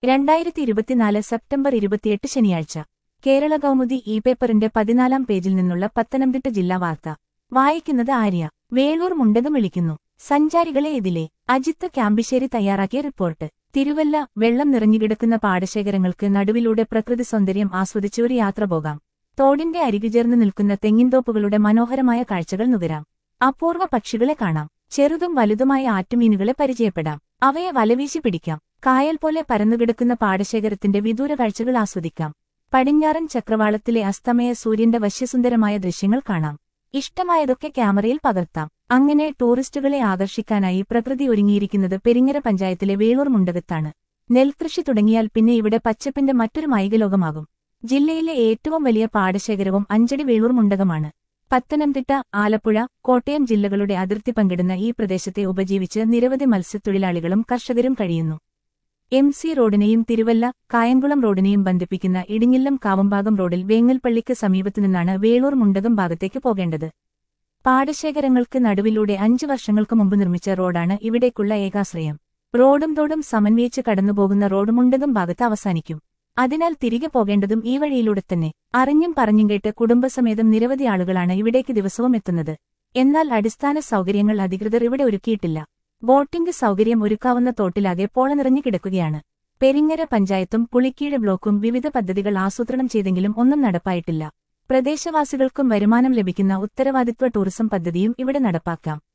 രണ്ടായിരത്തി ഇരുപത്തിനാല് സെപ്റ്റംബർ ഇരുപത്തിയെട്ട് ശനിയാഴ്ച കേരള കൗമുദി ഇ പേപ്പറിന്റെ പതിനാലാം പേജിൽ നിന്നുള്ള പത്തനംതിട്ട ജില്ലാ വാർത്ത വായിക്കുന്നത് ആര്യ വേളൂർ മുണ്ടകം വിളിക്കുന്നു സഞ്ചാരികളെ ഇതിലെ അജിത്ത് ക്യാമ്പിശ്ശേരി തയ്യാറാക്കിയ റിപ്പോർട്ട് തിരുവല്ല വെള്ളം നിറഞ്ഞുകിടക്കുന്ന പാടശേഖരങ്ങൾക്ക് നടുവിലൂടെ പ്രകൃതി സൗന്ദര്യം ആസ്വദിച്ച് ഒരു യാത്ര പോകാം തോടിന്റെ അരികു ചേർന്ന് നിൽക്കുന്ന തെങ്ങിൻതോപ്പുകളുടെ മനോഹരമായ കാഴ്ചകൾ നുകരാം അപൂർവ പക്ഷികളെ കാണാം ചെറുതും വലുതുമായ ആറ്റുമീനുകളെ പരിചയപ്പെടാം അവയെ വലവീശി പിടിക്കാം കായൽ പോലെ പരന്നുകിടക്കുന്ന പാടശേഖരത്തിന്റെ വിദൂര കാഴ്ചകൾ ആസ്വദിക്കാം പടിഞ്ഞാറൻ ചക്രവാളത്തിലെ അസ്തമയ സൂര്യന്റെ വശ്യസുന്ദരമായ ദൃശ്യങ്ങൾ കാണാം ഇഷ്ടമായതൊക്കെ ക്യാമറയിൽ പകർത്താം അങ്ങനെ ടൂറിസ്റ്റുകളെ ആകർഷിക്കാനായി പ്രകൃതി ഒരുങ്ങിയിരിക്കുന്നത് പെരിങ്ങര പഞ്ചായത്തിലെ വേളൂർ മുണ്ടകത്താണ് നെൽകൃഷി തുടങ്ങിയാൽ പിന്നെ ഇവിടെ പച്ചപ്പിന്റെ മറ്റൊരു മൈകലോകമാകും ജില്ലയിലെ ഏറ്റവും വലിയ പാടശേഖരവും അഞ്ചടി വേളൂർ മുണ്ടകമാണ് പത്തനംതിട്ട ആലപ്പുഴ കോട്ടയം ജില്ലകളുടെ അതിർത്തി പങ്കിടുന്ന ഈ പ്രദേശത്തെ ഉപജീവിച്ച് നിരവധി മത്സ്യത്തൊഴിലാളികളും കർഷകരും കഴിയുന്നു എം സി റോഡിനെയും തിരുവല്ല കായംകുളം റോഡിനെയും ബന്ധിപ്പിക്കുന്ന ഇടിഞ്ഞില്ലം കാവമ്പാകം റോഡിൽ വേങ്ങൽപ്പള്ളിക്ക് സമീപത്തുനിന്നാണ് വേളൂർ മുണ്ടകം ഭാഗത്തേക്ക് പോകേണ്ടത് പാടശേഖരങ്ങൾക്ക് നടുവിലൂടെ അഞ്ചു വർഷങ്ങൾക്ക് മുമ്പ് നിർമ്മിച്ച റോഡാണ് ഇവിടേക്കുള്ള ഏകാശ്രയം റോഡും തോടും സമന്വയിച്ച് കടന്നുപോകുന്ന റോഡ് മുണ്ടകം ഭാഗത്ത് അവസാനിക്കും അതിനാൽ തിരികെ പോകേണ്ടതും ഈ വഴിയിലൂടെ തന്നെ അറിഞ്ഞും പറഞ്ഞും കേട്ട് കുടുംബസമേതം നിരവധി ആളുകളാണ് ഇവിടേക്ക് ദിവസവും എത്തുന്നത് എന്നാൽ അടിസ്ഥാന സൗകര്യങ്ങൾ അധികൃതർ ഇവിടെ ഒരുക്കിയിട്ടില്ല ബോട്ടിംഗ് സൗകര്യം ഒരുക്കാവുന്ന തോട്ടിലാകെ പോള നിറഞ്ഞു കിടക്കുകയാണ് പെരിങ്ങര പഞ്ചായത്തും പുളിക്കീഴ് ബ്ലോക്കും വിവിധ പദ്ധതികൾ ആസൂത്രണം ചെയ്തെങ്കിലും ഒന്നും നടപ്പായിട്ടില്ല പ്രദേശവാസികൾക്കും വരുമാനം ലഭിക്കുന്ന ഉത്തരവാദിത്വ ടൂറിസം പദ്ധതിയും ഇവിടെ നടപ്പാക്കാം